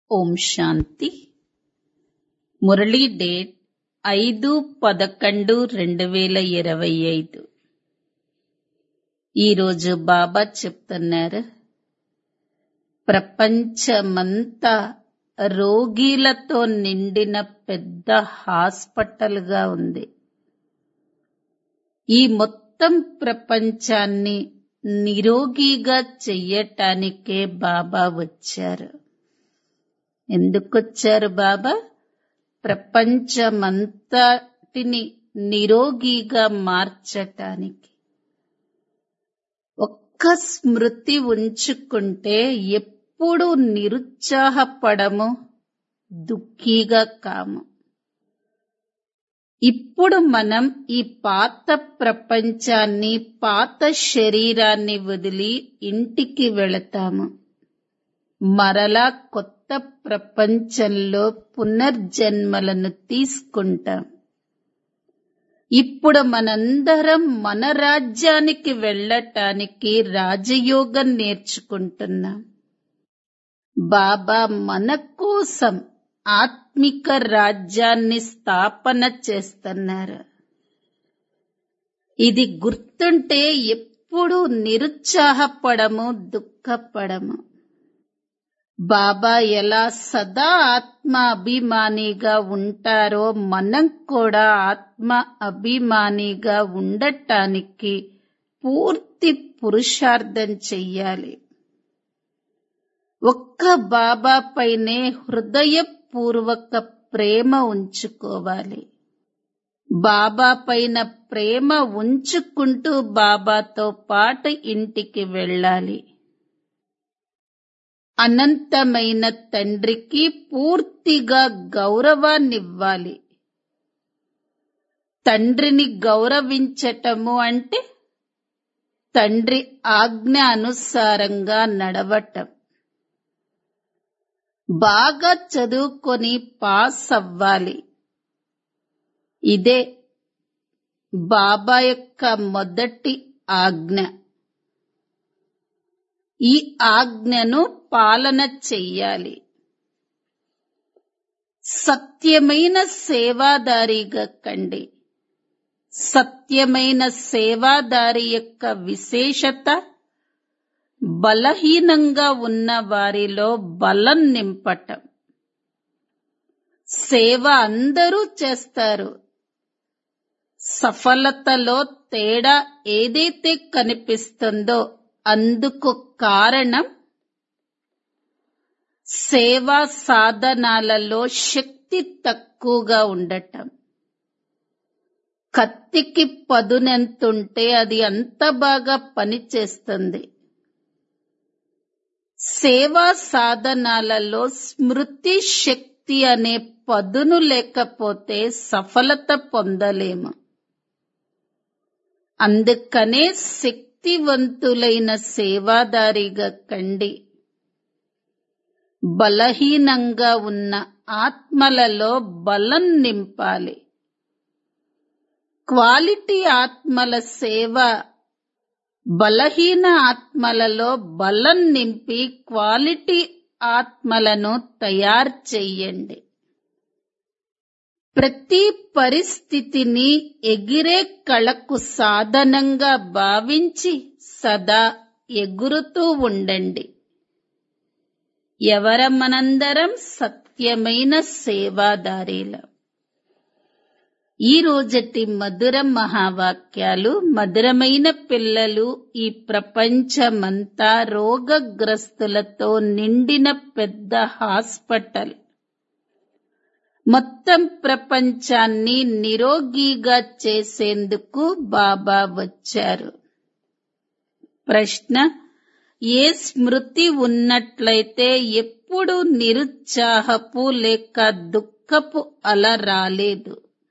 ఓం శాంతి Murali date ఐదు పదకొండు రెండు వేల ఇరవై ఐదు ఈరోజు బాబా చెప్తున్నారు ప్రపంచమంతా రోగీలతో నిండిన పెద్ద హాస్పిటల్గా ఉంది ఈ మొత్తం ప్రపంచాన్ని నిరోగిగా చెయ్యటానికే బాబా వచ్చారు ఎందుకొచ్చారు బాబా ప్రపంచమంతటిని నిరోగిగా మార్చటానికి ఒక్క స్మృతి ఉంచుకుంటే ఎప్పుడు నిరుత్సాహపడము దుఃఖీగా కాము ఇప్పుడు మనం ఈ పాత ప్రపంచాన్ని పాత శరీరాన్ని వదిలి ఇంటికి వెళతాము మరలా కొత్త ప్రపంచంలో పునర్జన్మలను తీసుకుంటాం ఇప్పుడు మనందరం మన రాజ్యానికి వెళ్ళటానికి రాజయోగం నేర్చుకుంటున్నాం బాబా మన కోసం ఆత్మిక రాజ్యాన్ని స్థాపన చేస్తున్నారు ఇది గుర్తుంటే ఎప్పుడూ నిరుత్సాహపడము దుఃఖపడము బాబా ఎలా సదా ఆత్మ అభిమానిగా ఉంటారో మనం కూడా ఆత్మ అభిమానిగా ఉండటానికి పూర్తి పురుషార్థం చెయ్యాలి ఒక్క బాబా పైనే హృదయపూర్వక ప్రేమ ఉంచుకోవాలి బాబా పైన ప్రేమ ఉంచుకుంటూ బాబాతో పాటు ఇంటికి వెళ్ళాలి అనంతమైన తండ్రికి పూర్తిగా గౌరవాన్నివ్వాలి తండ్రిని గౌరవించటము అంటే తండ్రి ఆజ్ఞ అనుసారంగా నడవటం బాగా చదువుకొని పాస్ అవ్వాలి ఇదే బాబా యొక్క మొదటి ఆజ్ఞ ఈ ఆజ్ఞను పాలన చెయ్యాలి సత్యమైన సేవాదారిగా కండి సత్యమైన సేవాదారి యొక్క విశేషత బలహీనంగా ఉన్న వారిలో బలం నింపటం సేవ అందరూ చేస్తారు సఫలతలో తేడా ఏదైతే కనిపిస్తుందో అందుకు కారణం సేవా సాధనాలలో శక్తి తక్కువగా ఉండటం కత్తికి పదునెంతుంటే అది అంత బాగా పనిచేస్తుంది సేవా సాధనాలలో స్మృతి శక్తి అనే పదును లేకపోతే సఫలత పొందలేము అందుకనే శక్తివంతులైన సేవాదారిగా కండి బలహీనంగా ఉన్న ఆత్మలలో బలం నింపాలి క్వాలిటీ ఆత్మల సేవ బలహీన ఆత్మలలో బలం నింపి క్వాలిటీ ఆత్మలను తయారు చెయ్యండి ప్రతి పరిస్థితిని ఎగిరే కళకు సాధనంగా భావించి సదా ఎగురుతూ ఉండండి ఎవరమనందరం సత్యమైన సేవాదారీలం ఈ రోజటి మధుర మహావాక్యాలు మధురమైన పిల్లలు ఈ ప్రపంచమంతా రోగగ్రస్తులతో నిండిన పెద్ద హాస్పిటల్ మొత్తం ప్రపంచాన్ని నిరోగిగా చేసేందుకు బాబా వచ్చారు ప్రశ్న ఏ స్మృతి ఉన్నట్లయితే ఎప్పుడు నిరుత్సాహపు లేక దుఃఖపు అల రాలేదు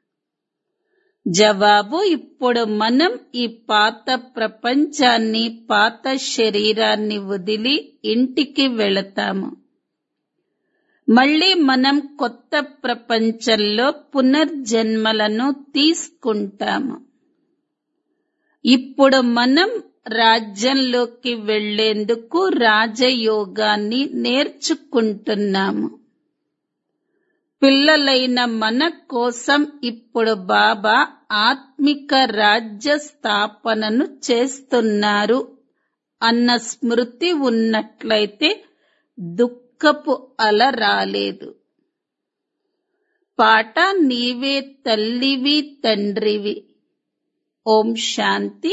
జవాబు ఇప్పుడు మనం ఈ పాత ప్రపంచాన్ని పాత శరీరాన్ని వదిలి ఇంటికి వెళతాము మళ్ళీ మనం కొత్త ప్రపంచంలో పునర్జన్మలను తీసుకుంటాము ఇప్పుడు మనం రాజ్యంలోకి వెళ్లేందుకు రాజయోగాన్ని నేర్చుకుంటున్నాము పిల్లలైన మన కోసం ఇప్పుడు బాబా ఆత్మిక రాజ్య స్థాపనను చేస్తున్నారు అన్న స్మృతి ఉన్నట్లయితే దుఃఖపు అల రాలేదు పాట నీవే తల్లివి తండ్రివి ఓం శాంతి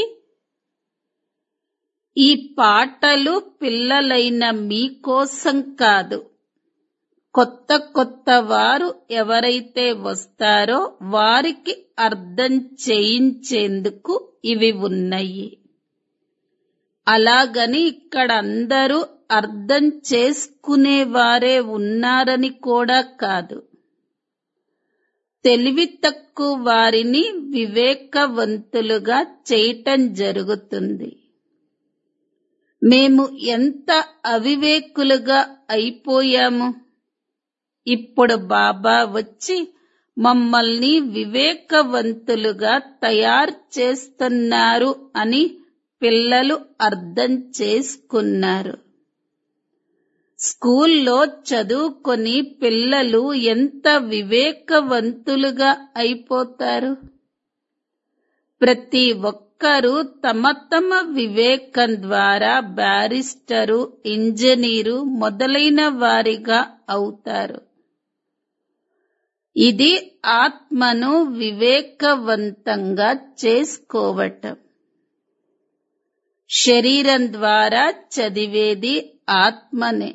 ఈ పాటలు పిల్లలైన మీకోసం కాదు కొత్త కొత్త వారు ఎవరైతే వస్తారో వారికి అర్థం చేయించేందుకు ఇవి ఉన్నాయి అలాగని ఇక్కడ అందరూ అర్థం చేసుకునేవారే ఉన్నారని కూడా కాదు తెలివి తక్కువ వారిని వివేకవంతులుగా చేయటం జరుగుతుంది మేము ఎంత అవివేకులుగా అయిపోయాము ఇప్పుడు బాబా వచ్చి మమ్మల్ని వివేకవంతులుగా తయారు చేస్తున్నారు అని పిల్లలు అర్థం చేసుకున్నారు స్కూల్లో చదువుకొని పిల్లలు ఎంత వివేకవంతులుగా అయిపోతారు ప్రతి ఒక్కరూ తమ తమ వివేకం ద్వారా బ్యారిస్టరు ఇంజనీరు మొదలైన వారిగా అవుతారు ఇది ఆత్మను వివేకవంతంగా చేసుకోవటం శరీరం ద్వారా చదివేది ఆత్మనే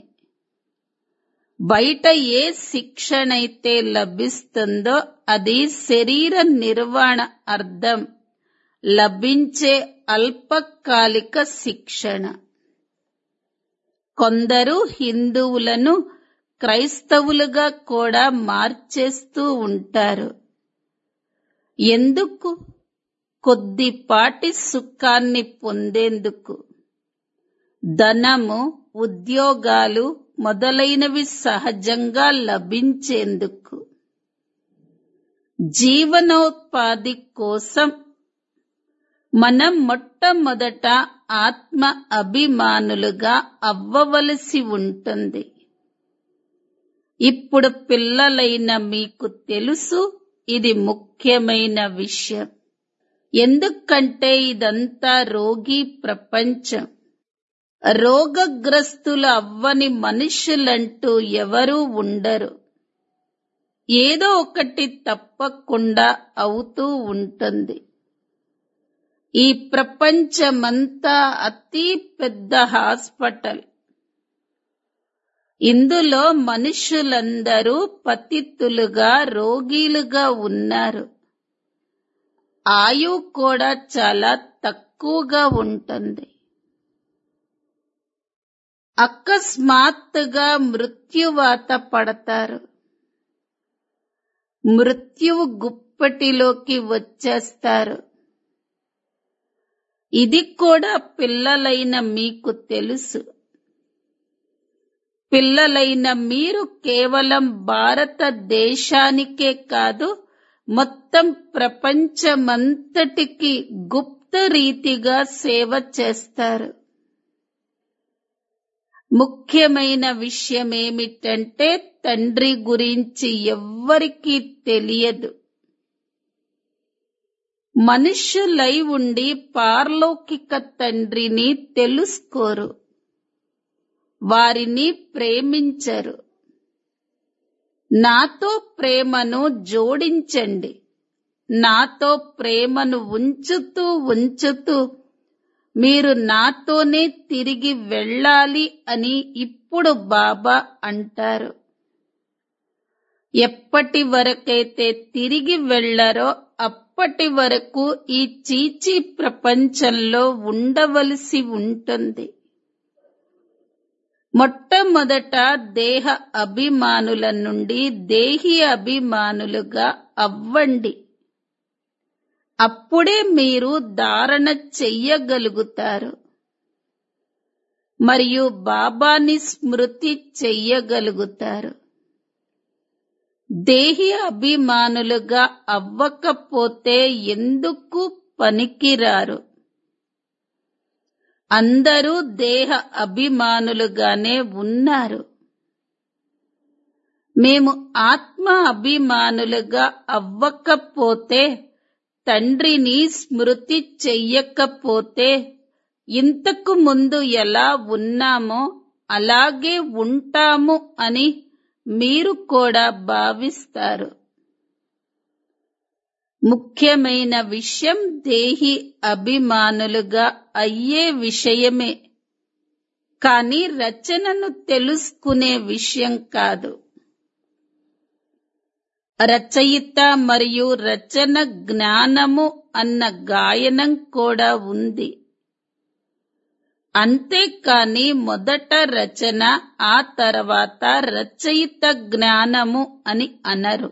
బయట ఏ శిక్షణైతే లభిస్తుందో అది శరీర నిర్వహణ అర్థం లభించే అల్పకాలిక శిక్షణ కొందరు హిందువులను క్రైస్తవులుగా కూడా మార్చేస్తూ ఉంటారు ఎందుకు కొద్దిపాటి సుఖాన్ని పొందేందుకు ధనము ఉద్యోగాలు మొదలైనవి సహజంగా లభించేందుకు జీవనోపాధి కోసం మనం మొట్టమొదట ఆత్మ అభిమానులుగా అవ్వవలసి ఉంటుంది ఇప్పుడు పిల్లలైన మీకు తెలుసు ఇది ముఖ్యమైన విషయం ఎందుకంటే ఇదంతా రోగి ప్రపంచం రోగగ్రస్తులు అవ్వని మనుషులంటూ ఎవరూ ఉండరు ఏదో ఒకటి తప్పకుండా అవుతూ ఉంటుంది ఈ ప్రపంచమంతా అతి పెద్ద హాస్పిటల్ ఇందులో మనుషులందరూ పతితులుగా రోగీలుగా ఉన్నారు ఆయు కూడా చాలా తక్కువగా ఉంటుంది అకస్మాత్తుగా మృత్యువాత పడతారు మృత్యువు గుప్పటిలోకి వచ్చేస్తారు ఇది కూడా పిల్లలైన మీకు తెలుసు పిల్లలైన మీరు కేవలం భారతదేశానికే కాదు మొత్తం ప్రపంచమంతటికి గుప్త రీతిగా సేవ చేస్తారు ముఖ్యమైన విషయం ఏమిటంటే తండ్రి గురించి ఎవ్వరికీ తెలియదు మనుష్యులై ఉండి పార్లౌకిక తండ్రిని తెలుసుకోరు వారిని ప్రేమించరు నాతో ప్రేమను జోడించండి నాతో ప్రేమను ఉంచుతూ ఉంచుతూ మీరు నాతోనే తిరిగి వెళ్ళాలి అని ఇప్పుడు బాబా అంటారు ఎప్పటి వరకైతే తిరిగి వెళ్లరో అప్పటి వరకు ఈ చీచీ ప్రపంచంలో ఉండవలసి ఉంటుంది మొట్టమొదట దేహ అభిమానుల నుండి దేహి అభిమానులుగా అవ్వండి అప్పుడే మీరు ధారణ చెయ్యగలుగుతారు మరియు బాబాని స్మృతి చెయ్యగలుగుతారు దేహి అభిమానులుగా అవ్వకపోతే ఎందుకు పనికిరారు అందరూ దేహ అభిమానులుగానే ఉన్నారు మేము ఆత్మ అభిమానులుగా అవ్వకపోతే తండ్రిని స్మృతి చెయ్యకపోతే ఇంతకు ముందు ఎలా ఉన్నామో అలాగే ఉంటాము అని మీరు కూడా భావిస్తారు ముఖ్యమైన విషయం దేహి అభిమానులుగా అయ్యే విషయమే కానీ రచనను తెలుసుకునే విషయం కాదు రచయిత మరియు రచన జ్ఞానము అన్న గాయనం కూడా ఉంది అంతేకాని మొదట రచన ఆ తర్వాత రచయిత జ్ఞానము అని అనరు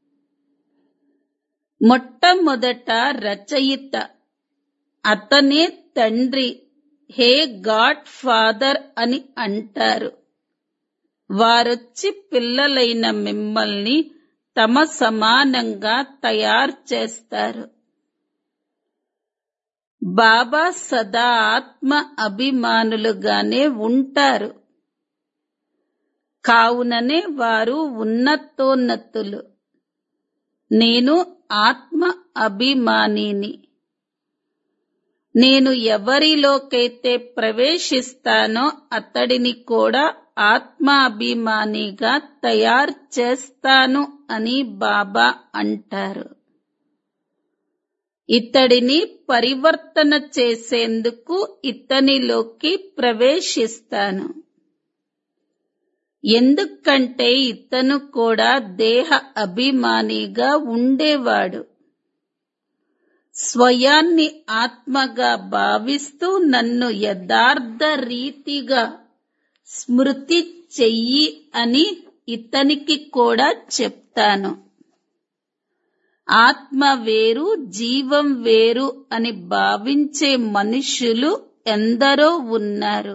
మొట్టమొదట రచయిత అతనే తండ్రి హే గాడ్ ఫాదర్ అని అంటారు వారొచ్చి పిల్లలైన మిమ్మల్ని తమ సమానంగా తయారు చేస్తారు బాబా సదా ఆత్మ అభిమానులుగానే ఉంటారు కావుననే వారు ఉన్నతోన్నతులు నేను ఆత్మ అభిమానిని నేను ఎవరిలోకైతే ప్రవేశిస్తానో అతడిని కూడా ఆత్మాభిమానిగా తయారు చేస్తాను అని బాబా అంటారు ఇతడిని పరివర్తన చేసేందుకు ఇతనిలోకి ప్రవేశిస్తాను ఎందుకంటే ఇతను కూడా దేహ అభిమానిగా ఉండేవాడు స్వయాన్ని ఆత్మగా భావిస్తూ నన్ను యథార్థ రీతిగా స్మృతి చెయ్యి అని ఇతనికి కూడా చెప్తాను ఆత్మ వేరు జీవం వేరు అని భావించే మనుషులు ఎందరో ఉన్నారు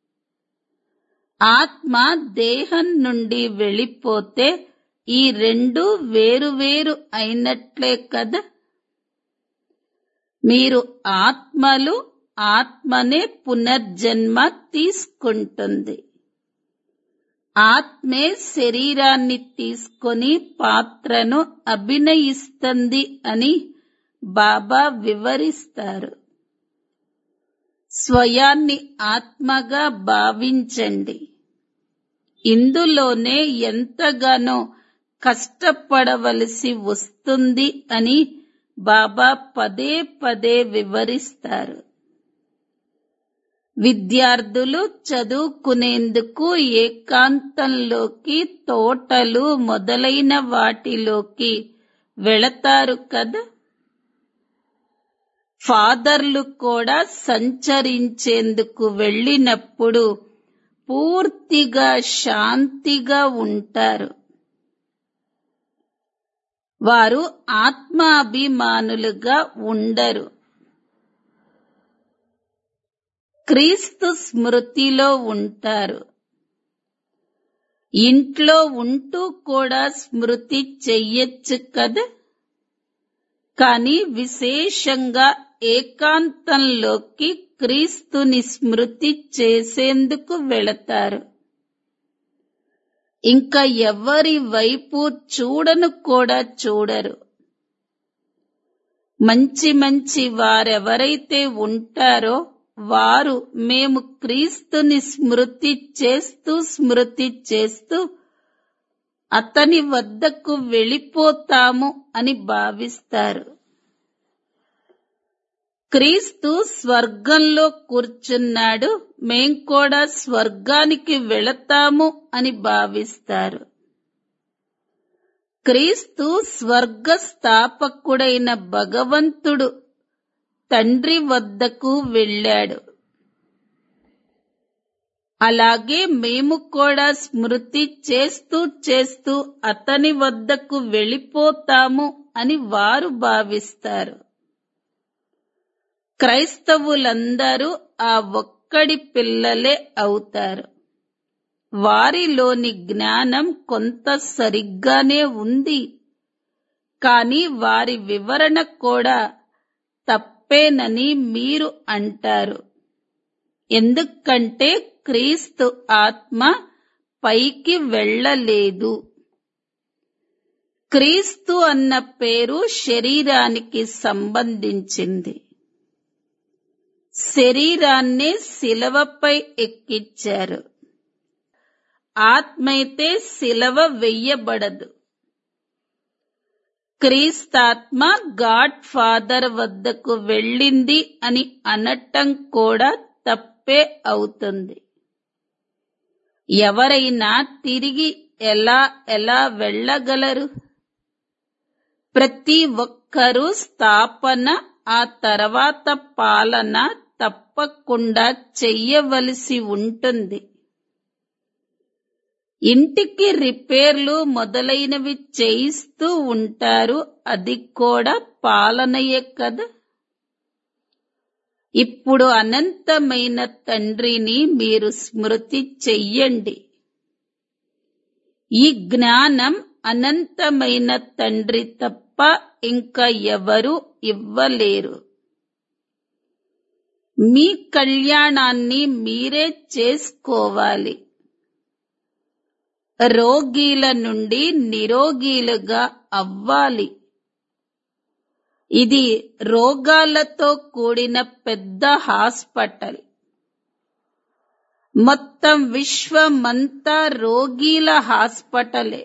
ఆత్మ దేహం నుండి వెళ్ళిపోతే ఈ రెండు వేరు వేరు అయినట్లే కదా మీరు ఆత్మలు ఆత్మనే పునర్జన్మ తీసుకుంటుంది ఆత్మే శరీరాన్ని తీసుకొని పాత్రను అభినయిస్తుంది అని బాబా వివరిస్తారు స్వయాన్ని ఆత్మగా భావించండి ఇందులోనే ఎంతగానో కష్టపడవలసి వస్తుంది అని బాబా పదే పదే వివరిస్తారు విద్యార్థులు చదువుకునేందుకు ఏకాంతంలోకి తోటలు మొదలైన వాటిలోకి వెళతారు కదా ఫాదర్లు కూడా సంచరించేందుకు వెళ్ళినప్పుడు పూర్తిగా శాంతిగా ఉంటారు వారు ఆత్మాభిమానులుగా ఉండరు క్రీస్తు స్మృతిలో ఉంటారు ఇంట్లో ఉంటూ కూడా స్మృతి చెయ్యొచ్చు కదా కానీ విశేషంగా ఏకాంతంలోకి క్రీస్తుని స్మృతి చేసేందుకు వెళతారు ఇంకా ఎవరి వైపు చూడను కూడా చూడరు మంచి మంచి వారెవరైతే ఉంటారో వారు మేము క్రీస్తుని స్మృతి చేస్తూ స్మృతి చేస్తూ అతని వద్దకు వెళ్ళిపోతాము అని భావిస్తారు క్రీస్తు స్వర్గంలో కూర్చున్నాడు మేం కూడా స్వర్గానికి వెళతాము అని భావిస్తారు క్రీస్తు స్వర్గ స్థాపకుడైన భగవంతుడు తండ్రి వద్దకు వెళ్ళాడు అలాగే మేము కూడా స్మృతి చేస్తూ చేస్తూ అతని వద్దకు వెళ్ళిపోతాము అని వారు భావిస్తారు క్రైస్తవులందరూ ఆ ఒక్కడి పిల్లలే అవుతారు వారిలోని జ్ఞానం కొంత సరిగ్గానే ఉంది కానీ వారి వివరణ కూడా తప్పేనని మీరు అంటారు ఎందుకంటే క్రీస్తు ఆత్మ పైకి వెళ్ళలేదు క్రీస్తు అన్న పేరు శరీరానికి సంబంధించింది శరీరాన్ని శిలవపై ఎక్కించారు ఆత్మైతే శిలవ వెయ్యబడదు క్రీస్తాత్మ గాడ్ ఫాదర్ వద్దకు వెళ్ళింది అని అనటం కూడా తప్పే అవుతుంది ఎవరైనా తిరిగి ఎలా ఎలా వెళ్ళగలరు ప్రతి ఒక్కరూ స్థాపన ఆ తర్వాత పాలన తప్పకుండా చెయ్యవలసి ఉంటుంది ఇంటికి రిపేర్లు మొదలైనవి చేయిస్తూ ఉంటారు అది కూడా పాలనయే కదా ఇప్పుడు అనంతమైన తండ్రిని మీరు స్మృతి చెయ్యండి ఈ జ్ఞానం అనంతమైన తండ్రి తప్ప ఇంకా ఎవరు ఇవ్వలేరు మీ కళ్యాణాన్ని మీరే చేసుకోవాలి రోగీల నుండి నిరోగీలుగా అవ్వాలి ఇది రోగాలతో కూడిన పెద్ద హాస్పిటల్ మొత్తం విశ్వమంతా రోగీల హాస్పిటలే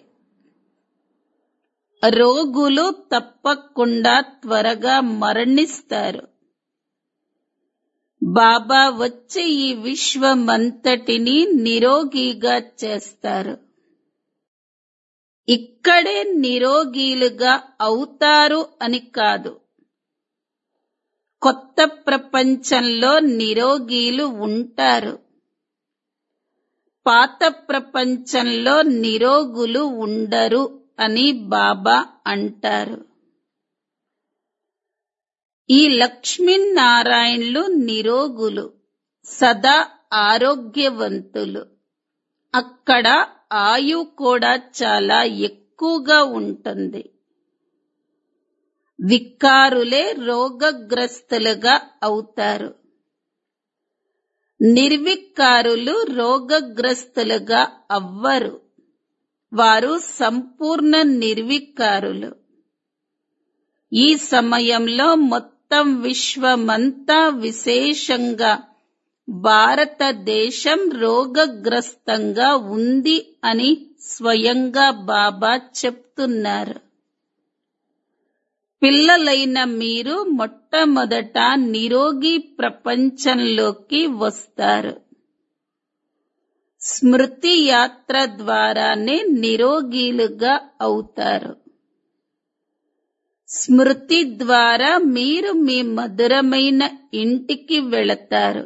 రోగులు తప్పకుండా త్వరగా మరణిస్తారు బాబా వచ్చి ఈ విశ్వమంతటిని నిరోగిగా చేస్తారు ఇక్కడే నిరోగీలుగా అవుతారు అని కాదు కొత్త ప్రపంచంలో నిరోగీలు ఉంటారు పాత ప్రపంచంలో నిరోగులు ఉండరు అని బాబా అంటారు ఈ లక్ష్మీనారాయణులు నిరోగులు సదా ఆరోగ్యవంతులు అక్కడ ఆయు కూడా చాలా ఎక్కువగా ఉంటుంది వికారులే రోగగ్రస్తులుగా అవుతారు నిర్వికారులు రోగగ్రస్తులుగా అవ్వరు వారు సంపూర్ణ నిర్వికారులు ఈ సమయంలో మొత్తం విశ్వమంతా విశేషంగా భారతదేశం రోగగ్రస్తంగా ఉంది అని స్వయంగా బాబా చెప్తున్నారు పిల్లలైన మీరు మొట్టమొదట నిరోగి ప్రపంచంలోకి వస్తారు స్మృతి యాత్ర ద్వారానే నిరోగీలుగా అవుతారు స్మృతి ద్వారా మీరు మీ మధురమైన ఇంటికి వెళతారు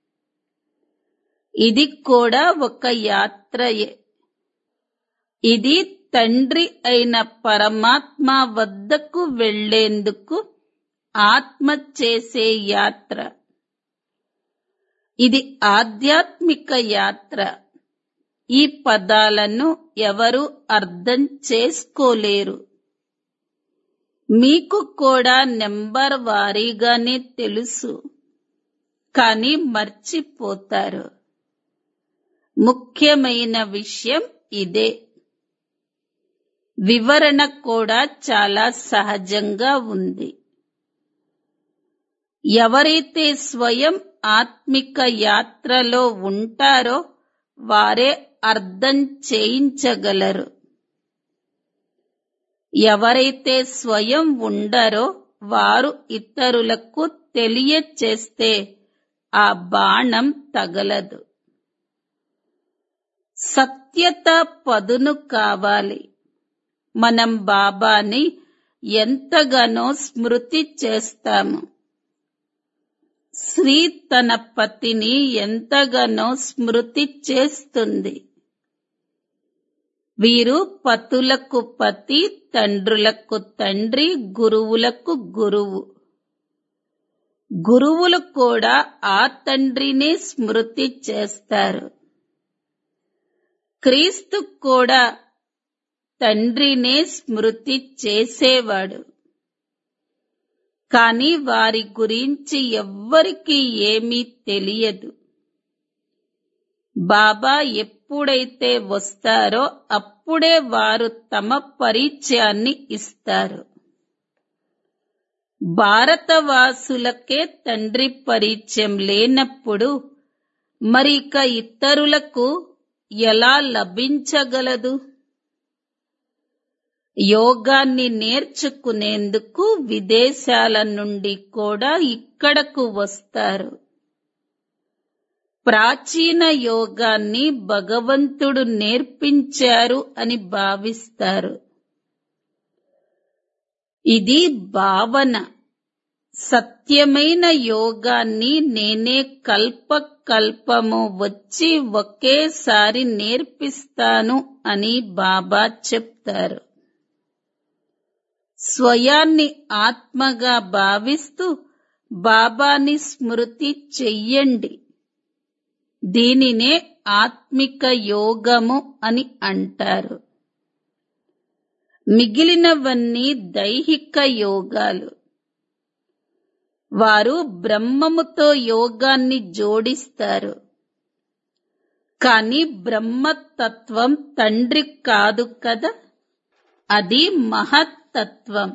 ఇది కూడా ఒక యాత్రయే ఇది తండ్రి అయిన పరమాత్మ వద్దకు వెళ్లేందుకు ఆత్మ చేసే యాత్ర ఇది ఆధ్యాత్మిక యాత్ర ఈ పదాలను ఎవరు అర్థం చేసుకోలేరు మీకు కూడా నెంబర్ వారీగానే తెలుసు కానీ మర్చిపోతారు ముఖ్యమైన విషయం ఇదే వివరణ కూడా చాలా సహజంగా ఉంది ఎవరైతే స్వయం ఆత్మిక యాత్రలో ఉంటారో వారే అర్థం చేయించగలరు ఎవరైతే స్వయం ఉండరో వారు ఇతరులకు తెలియచేస్తే ఆ బాణం తగలదు సత్యత పదును కావాలి మనం బాబాని ఎంతగానో స్మృతి చేస్తాము స్త్రీ తన పతిని ఎంతగానో స్మృతి చేస్తుంది వీరు పతులకు పతి తండ్రులకు తండ్రి గురువులకు గురువు గురువులు కూడా ఆ తండ్రినే స్మృతి చేస్తారు క్రీస్తు కూడా తండ్రినే స్మృతి చేసేవాడు కాని వారి గురించి ఎవ్వరికీ ఏమీ తెలియదు బాబా ఎప్పుడైతే వస్తారో అప్పుడు అప్పుడే వారు తమ పరిచయాన్ని ఇస్తారు భారతవాసులకే తండ్రి పరిచయం లేనప్పుడు మరి ఇక ఇతరులకు ఎలా లభించగలదు యోగాన్ని నేర్చుకునేందుకు విదేశాల నుండి కూడా ఇక్కడకు వస్తారు ప్రాచీన యోగాన్ని భగవంతుడు నేర్పించారు అని భావిస్తారు ఇది భావన సత్యమైన యోగాన్ని నేనే కల్ప కల్పము వచ్చి ఒకేసారి నేర్పిస్తాను అని బాబా చెప్తారు స్వయాన్ని ఆత్మగా భావిస్తూ బాబాని స్మృతి చెయ్యండి దీనినే ఆత్మిక యోగము అని అంటారు మిగిలినవన్నీ దైహిక యోగాలు వారు బ్రహ్మముతో యోగాన్ని జోడిస్తారు కాని బ్రహ్మతత్వం తండ్రి కాదు కదా అది మహత్తత్వం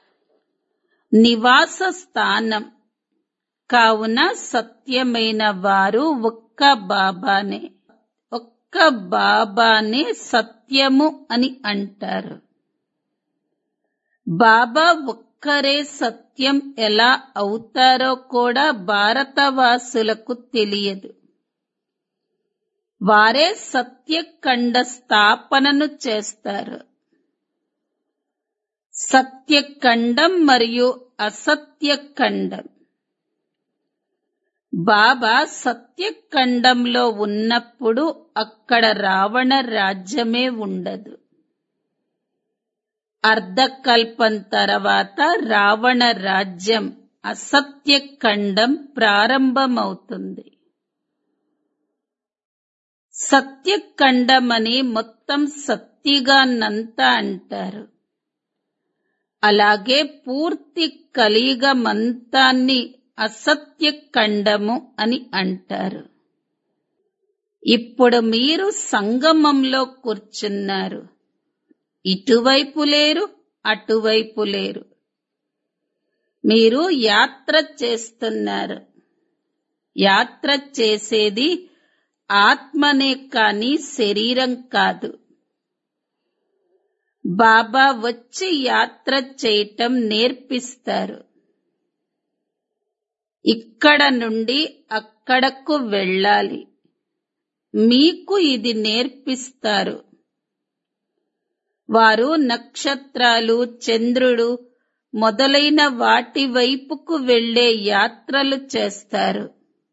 నివాస స్థానం కావున సత్యమైన వారు ఒక్క బాబానే ఒక్క బాబానే సత్యము అని అంటారు బాబా ఒక్కరే సత్యం ఎలా అవుతారో కూడా భారతవాసులకు తెలియదు వారే సత్యఖండ స్థాపనను చేస్తారు సత్యఖండం మరియు అసత్యఖండం బాబా సత్యఖండంలో ఉన్నప్పుడు అక్కడ రావణ రాజ్యమే ఉండదు అర్ధకల్పం తర్వాత రావణ రాజ్యం అసత్యఖండం ప్రారంభమవుతుంది సత్యఖండమని మొత్తం సత్తిగానంతా అంటారు అలాగే పూర్తి కలియుగమంతాన్ని అసత్యఖండము అని అంటారు ఇప్పుడు మీరు సంగమంలో కూర్చున్నారు ఇటువైపు లేరు అటువైపు లేరు మీరు యాత్ర చేస్తున్నారు యాత్ర చేసేది ఆత్మనే కాని శరీరం కాదు బాబా వచ్చి యాత్ర చేయటం నేర్పిస్తారు ఇక్కడ నుండి అక్కడకు వెళ్ళాలి మీకు ఇది నేర్పిస్తారు వారు నక్షత్రాలు చంద్రుడు మొదలైన వాటి వైపుకు వెళ్లే యాత్రలు చేస్తారు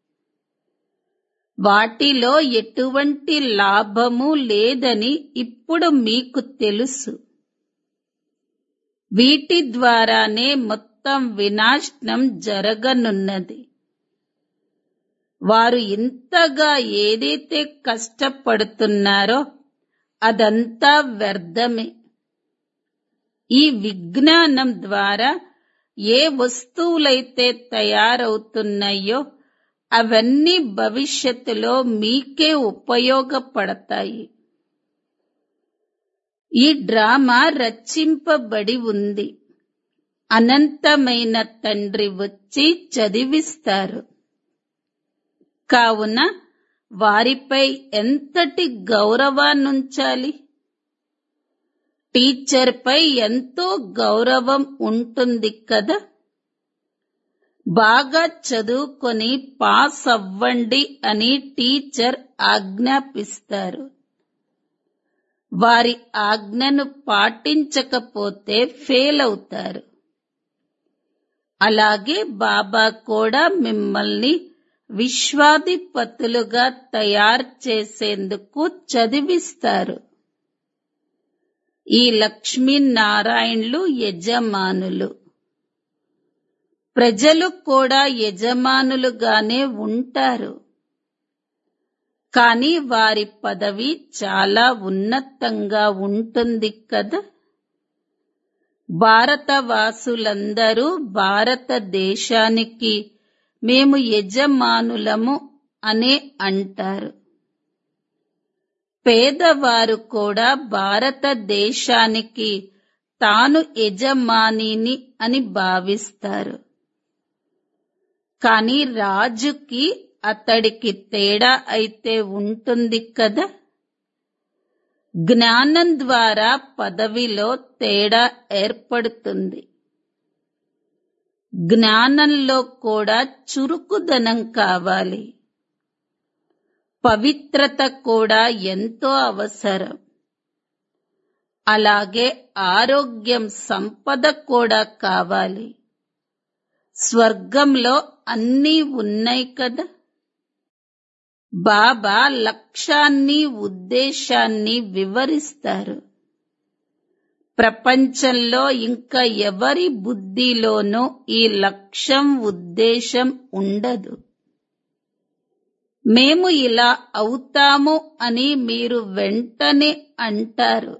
వాటిలో ఎటువంటి లాభము లేదని ఇప్పుడు మీకు తెలుసు వీటి ద్వారానే మొత్తం వినాశనం జరగనున్నది వారు ఇంతగా ఏదైతే కష్టపడుతున్నారో అదంతా వ్యర్థమే ఈ విజ్ఞానం ద్వారా ఏ వస్తువులైతే తయారవుతున్నాయో అవన్నీ భవిష్యత్తులో మీకే ఉపయోగపడతాయి ఈ డ్రామా రచింపబడి ఉంది అనంతమైన తండ్రి వచ్చి చదివిస్తారు కావున వారిపై ఎంతటి గౌరవాన్నుంచాలి టీచర్పై ఎంతో గౌరవం ఉంటుంది కదా బాగా చదువుకొని పాస్ అవ్వండి అని టీచర్ ఆజ్ఞాపిస్తారు వారి ఆజ్ఞను పాటించకపోతే ఫెయిల్ అవుతారు అలాగే బాబా కూడా మిమ్మల్ని విశ్వాధిపతులుగా తయారు చేసేందుకు చదివిస్తారు ఈ లక్ష్మీనారాయణులు యజమానులు ప్రజలు కూడా యజమానులుగానే ఉంటారు కానీ వారి పదవి చాలా ఉన్నతంగా ఉంటుంది కదా భారతవాసులందరూ భారతదేశానికి మేము యజమానులము అనే అంటారు పేదవారు కూడా భారతదేశానికి తాను యజమానిని అని భావిస్తారు కాని రాజుకి అతడికి తేడా అయితే ఉంటుంది కదా జ్ఞానం ద్వారా పదవిలో తేడా ఏర్పడుతుంది జ్ఞానంలో కూడా చురుకుదనం కావాలి పవిత్రత కూడా ఎంతో అవసరం అలాగే ఆరోగ్యం సంపద కూడా కావాలి స్వర్గంలో అన్నీ ఉన్నాయి కదా బాబా లక్ష్యాన్ని ఉద్దేశాన్ని వివరిస్తారు ప్రపంచంలో ఇంకా ఎవరి బుద్ధిలోనూ ఈ లక్ష్యం ఉద్దేశం ఉండదు మేము ఇలా అవుతాము అని మీరు వెంటనే అంటారు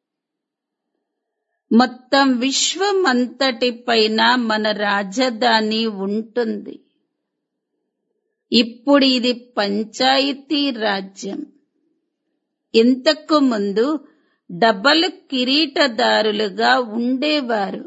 మొత్తం విశ్వమంతటిపైన మన రాజధాని ఉంటుంది ఇప్పుడు ఇది పంచాయతీ రాజ్యం ఇంతకు ముందు డబల్ కిరీటదారులుగా ఉండేవారు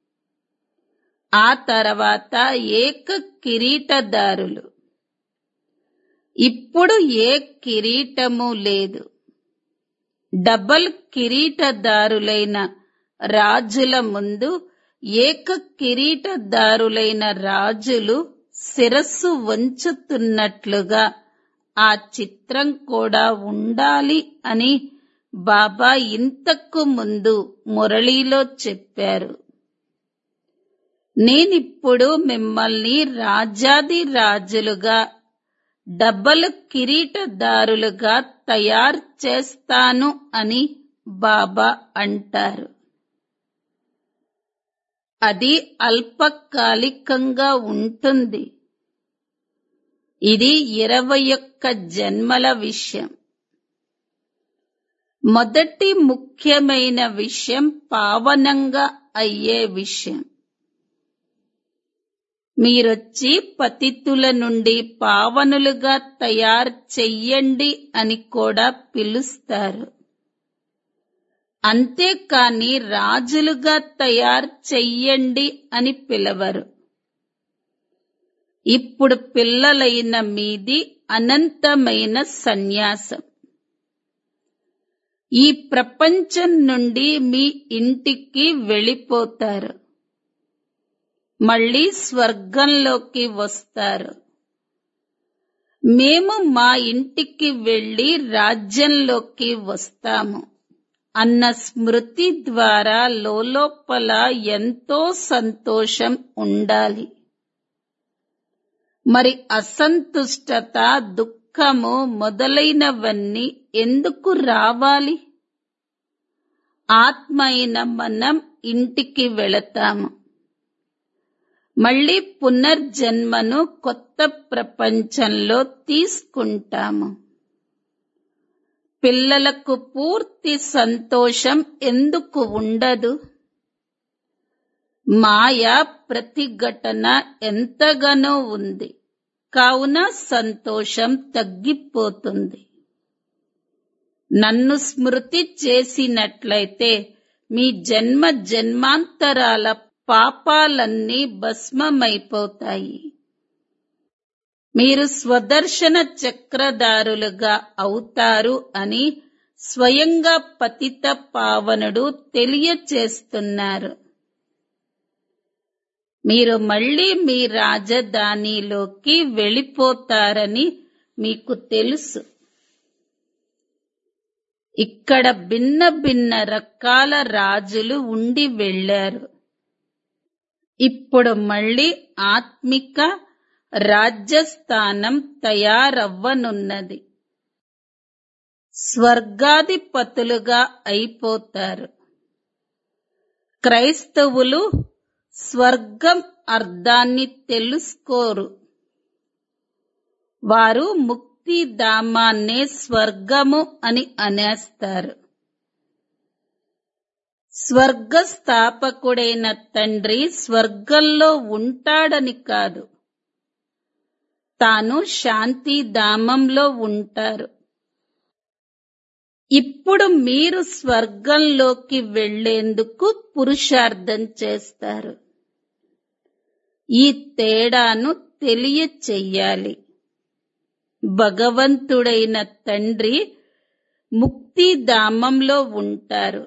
ఆ తర్వాత ఏక కిరీటదారులు ఇప్పుడు ఏ కిరీటము లేదు డబల్ కిరీటదారులైన రాజుల ముందు ఏక కిరీటదారులైన రాజులు శిరస్సు వంచుతున్నట్లుగా ఆ చిత్రం కూడా ఉండాలి అని బాబా ఇంతకు ముందు మురళీలో చెప్పారు నేనిప్పుడు మిమ్మల్ని రాజాది రాజులుగా డబ్బలు కిరీటదారులుగా తయారు చేస్తాను అని బాబా అంటారు అది అల్పకాలికంగా ఉంటుంది ఇది ఇరవై ఒక్క జన్మల విషయం మొదటి ముఖ్యమైన విషయం పావనంగా అయ్యే విషయం మీరొచ్చి పతితుల నుండి పావనులుగా తయారు చెయ్యండి అని కూడా పిలుస్తారు అంతేకాని రాజులుగా తయారు చెయ్యండి అని పిలవరు ఇప్పుడు పిల్లలైన మీది అనంతమైన సన్యాసం ఈ ప్రపంచం నుండి మీ ఇంటికి వెళ్ళిపోతారు మళ్ళీ స్వర్గంలోకి వస్తారు మేము మా ఇంటికి వెళ్ళి రాజ్యంలోకి వస్తాము అన్న స్మృతి ద్వారా లోపల ఎంతో సంతోషం ఉండాలి మరి అసంతుష్టత దుఃఖము మొదలైనవన్నీ ఎందుకు రావాలి ఆత్మ అయిన మనం ఇంటికి వెళతాము మళ్ళీ పునర్జన్మను కొత్త ప్రపంచంలో తీసుకుంటాము పిల్లలకు పూర్తి సంతోషం ఎందుకు ఉండదు మాయ ప్రతిఘటన ఎంతగానో ఉంది కావున సంతోషం తగ్గిపోతుంది నన్ను స్మృతి చేసినట్లయితే మీ జన్మ జన్మాంతరాల పాపాలన్నీ భస్మమైపోతాయి మీరు స్వదర్శన చక్రధారులుగా అవుతారు అని స్వయంగా పతిత పావనుడు తెలియచేస్తున్నారు మీరు మళ్ళీ మీ రాజధానిలోకి వెళ్ళిపోతారని మీకు తెలుసు ఇక్కడ భిన్న భిన్న రకాల రాజులు ఉండి వెళ్ళారు ఇప్పుడు మళ్ళీ ఆత్మిక రాజ్యస్థానం తయారవ్వనున్నది స్వర్గాధిపతులుగా అయిపోతారు క్రైస్తవులు స్వర్గం అర్థాన్ని తెలుసుకోరు వారు ముక్తి ధామాన్నే స్వర్గము అని అనేస్తారు స్వర్గ స్థాపకుడైన తండ్రి స్వర్గంలో ఉంటాడని కాదు తాను శాంతి ధామంలో ఉంటారు ఇప్పుడు మీరు స్వర్గంలోకి వెళ్లేందుకు పురుషార్థం చేస్తారు ఈ తేడాను తెలియచెయ్యాలి భగవంతుడైన తండ్రి ముక్తిధామంలో ఉంటారు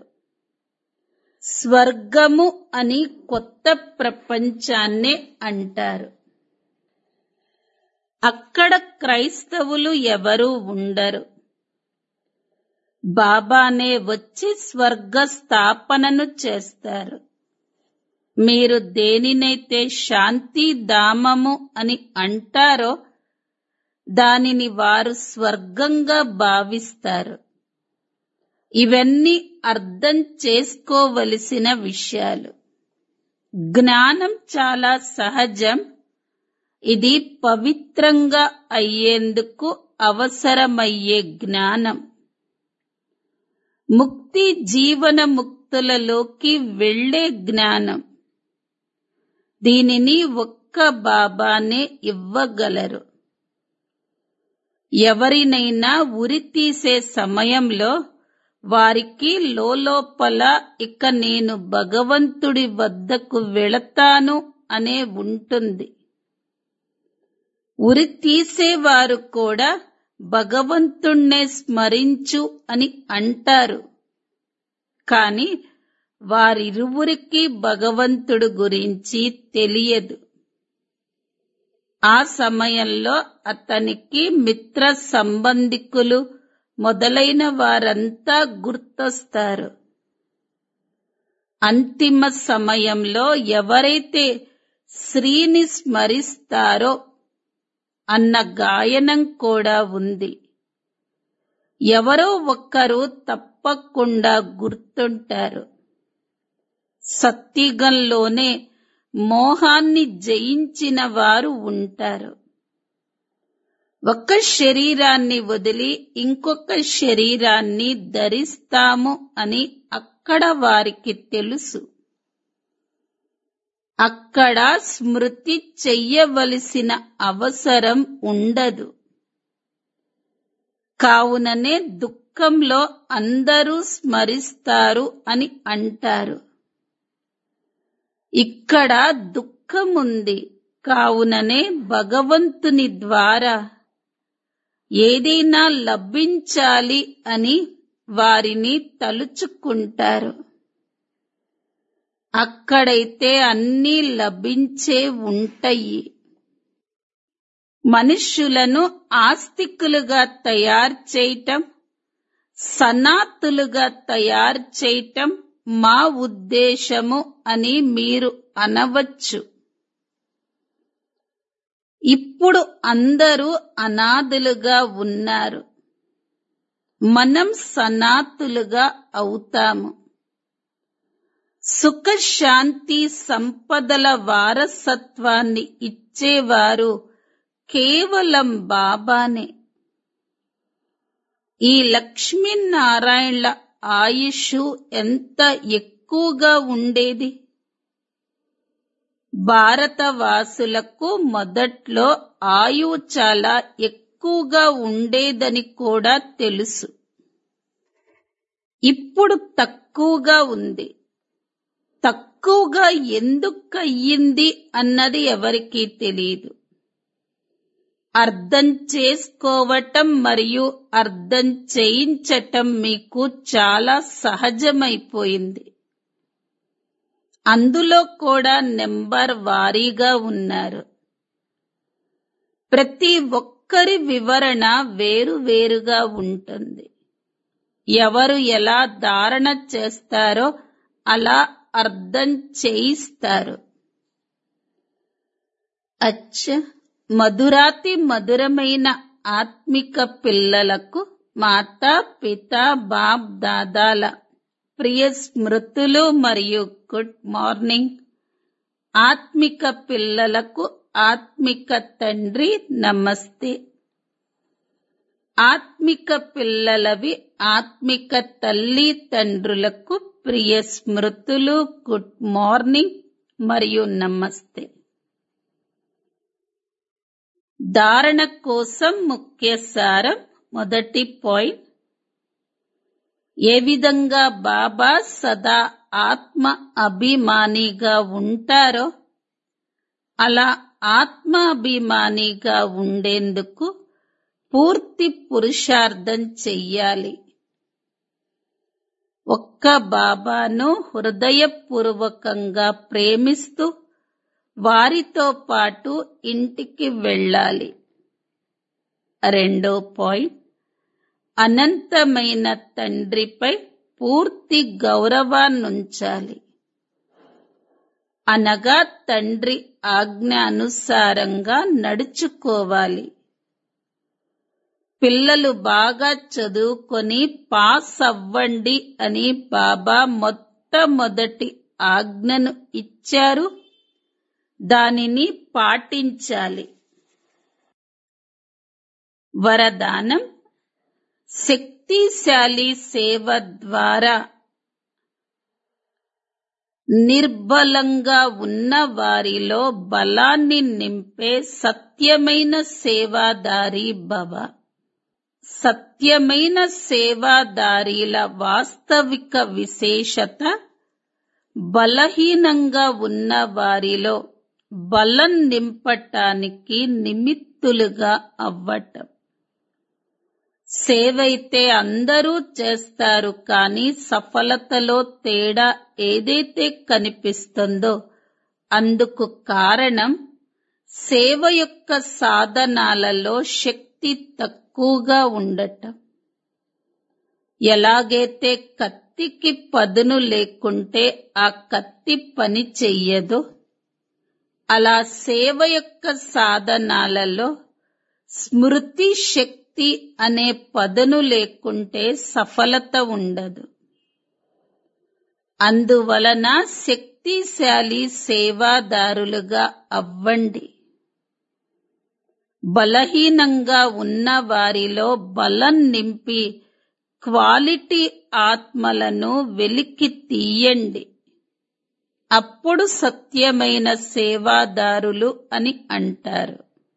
స్వర్గము అని కొత్త ప్రపంచాన్నే అంటారు అక్కడ క్రైస్తవులు ఎవరూ ఉండరు బాబానే వచ్చి స్వర్గ స్థాపనను చేస్తారు మీరు దేనినైతే శాంతి ధామము అని అంటారో దానిని వారు స్వర్గంగా భావిస్తారు ఇవన్నీ అర్థం చేసుకోవలసిన విషయాలు జ్ఞానం చాలా సహజం ఇది పవిత్రంగా అయ్యేందుకు అవసరమయ్యే జ్ఞానం ముక్తి జీవన ముక్తులలోకి వెళ్లే జ్ఞానం దీనిని ఒక్క బాబానే ఇవ్వగలరు ఎవరినైనా ఉరి తీసే సమయంలో వారికి లోపల ఇక నేను భగవంతుడి వద్దకు వెళతాను అనే ఉంటుంది ఉరి తీసేవారు కూడా భగవంతుణ్ణే స్మరించు అని అంటారు కాని వారిరువురికి భగవంతుడు గురించి తెలియదు ఆ సమయంలో అతనికి మిత్ర సంబంధికులు మొదలైన వారంతా గుర్తొస్తారు అంతిమ సమయంలో ఎవరైతే శ్రీని స్మరిస్తారో అన్న గాయనం కూడా ఉంది ఎవరో ఒక్కరు తప్పకుండా గుర్తుంటారు సత్యుగంలోనే మోహాన్ని జయించిన వారు ఉంటారు ఒక శరీరాన్ని వదిలి ఇంకొక శరీరాన్ని ధరిస్తాము అని అక్కడ వారికి తెలుసు అక్కడ స్మృతి చెయ్యవలసిన అవసరం ఉండదు కావుననే దుఃఖంలో అందరూ స్మరిస్తారు అని అంటారు ఇక్కడ దుఃఖముంది కావుననే భగవంతుని ద్వారా ఏదైనా లభించాలి అని వారిని తలుచుకుంటారు అక్కడైతే అన్నీ లభించే ఉంటాయి మనుష్యులను ఆస్తికులుగా తయారు చేయటం సనాతులుగా తయారు చేయటం మా ఉద్దేశము అని మీరు అనవచ్చు ఇప్పుడు అందరూ అనాథులుగా ఉన్నారు మనం సనాతులుగా అవుతాము సుఖశాంతి సంపదల వారసత్వాన్ని ఇచ్చేవారు కేవలం బాబానే ఈ లక్ష్మీనారాయణల ఆయుష్ ఎంత ఎక్కువగా ఉండేది భారతవాసులకు మొదట్లో ఆయువు చాలా ఎక్కువగా ఉండేదని కూడా తెలుసు ఇప్పుడు తక్కువగా ఉంది తక్కువగా ఎందుకు అయ్యింది అన్నది ఎవరికీ తెలియదు అర్థం చేసుకోవటం మరియు అర్థం చేయించటం మీకు చాలా సహజమైపోయింది అందులో కూడా నెంబర్ వారీగా ఉన్నారు ప్రతి ఒక్కరి వివరణ వేరు వేరుగా ఉంటుంది ఎవరు ఎలా ధారణ చేస్తారో అలా అర్థం చేయిస్తారు అచ్చ మధురాతి మధురమైన ఆత్మిక పిల్లలకు మాతా పిత బాప్ దాదాల ప్రియ స్మృతులు మరియు గుడ్ మార్నింగ్ ఆత్మిక పిల్లలకు ఆత్మిక తండ్రి నమస్తే ఆత్మిక పిల్లలవి ఆత్మిక తల్లి తండ్రులకు ప్రియ స్మృతులు గుడ్ మార్నింగ్ మరియు నమస్తే ధారణ కోసం ముఖ్య సారం మొదటి పాయింట్ ఏ విధంగా బాబా సదా ఆత్మ అభిమానిగా ఉంటారో అలా ఆత్మాభిమానిగా ఉండేందుకు పూర్తి పురుషార్థం చెయ్యాలి ఒక్క బాబాను హృదయపూర్వకంగా ప్రేమిస్తూ వారితో పాటు ఇంటికి వెళ్ళాలి రెండో పాయింట్ అనంతమైన తండ్రిపై పూర్తి గౌరవాన్నుంచాలి అనగా తండ్రి ఆజ్ఞ అనుసారంగా నడుచుకోవాలి పిల్లలు బాగా చదువుకొని పాస్ అవ్వండి అని బాబా మొట్టమొదటి ఆజ్ఞను ఇచ్చారు దానిని పాటించాలి వరదానం శక్తిశాలి సేవ ద్వారా నిర్బలంగా ఉన్న వారిలో బలాన్ని నింపే సత్యమైన సేవాదారి భవ సత్యమైన సేవాదారీల వాస్తవిక విశేషత బలహీనంగా ఉన్న వారిలో బలం నింపటానికి నిమిత్తులుగా అవ్వటం సేవైతే అందరూ చేస్తారు కానీ సఫలతలో తేడా ఏదైతే కనిపిస్తుందో అందుకు కారణం సేవ యొక్క సాధనాలలో శక్తి తక్కువగా ఉండటం ఎలాగైతే కత్తికి పదును లేకుంటే ఆ కత్తి పని చెయ్యదో అలా సేవ యొక్క సాధనాలలో స్మృతి శక్తి అనే పదును లేకుంటే సఫలత ఉండదు అందువలన శక్తిశాలి సేవాదారులుగా అవ్వండి బలహీనంగా ఉన్న వారిలో బలం నింపి క్వాలిటీ ఆత్మలను వెలికి తీయండి అప్పుడు సత్యమైన సేవాదారులు అని అంటారు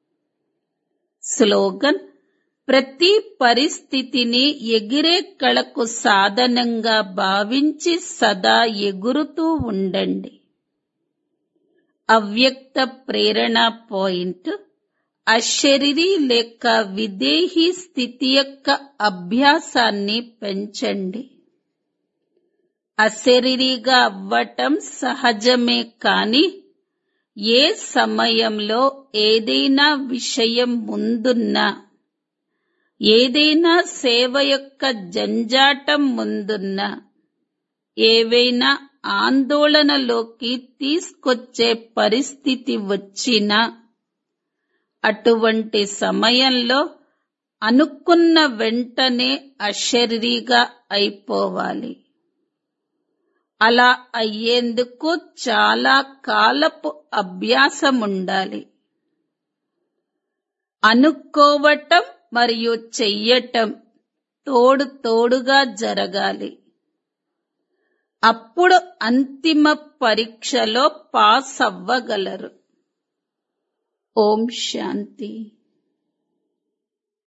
స్లోగన్ ప్రతి పరిస్థితిని ఎగిరే కళకు సాధనంగా భావించి సదా ఎగురుతూ ఉండండి అవ్యక్త ప్రేరణ పాయింట్ అశరీరి లేక విదేహీ స్థితి యొక్క అభ్యాసాన్ని పెంచండి అశరీరిగా అవ్వటం సహజమే కాని ఏ సమయంలో ఏదైనా విషయం ముందున్నా ఏదైనా సేవ యొక్క జంజాటం ముందున్నా ఏవైనా ఆందోళనలోకి తీసుకొచ్చే పరిస్థితి వచ్చినా అటువంటి సమయంలో అనుకున్న వెంటనే అశరీరిగా అయిపోవాలి అలా అయ్యేందుకు చాలా కాలపు అభ్యాసం ఉండాలి అనుకోవటం మరియు చెయ్యటం తోడు తోడుగా జరగాలి అప్పుడు అంతిమ పరీక్షలో పాస్ అవ్వగలరు ఓం శాంతి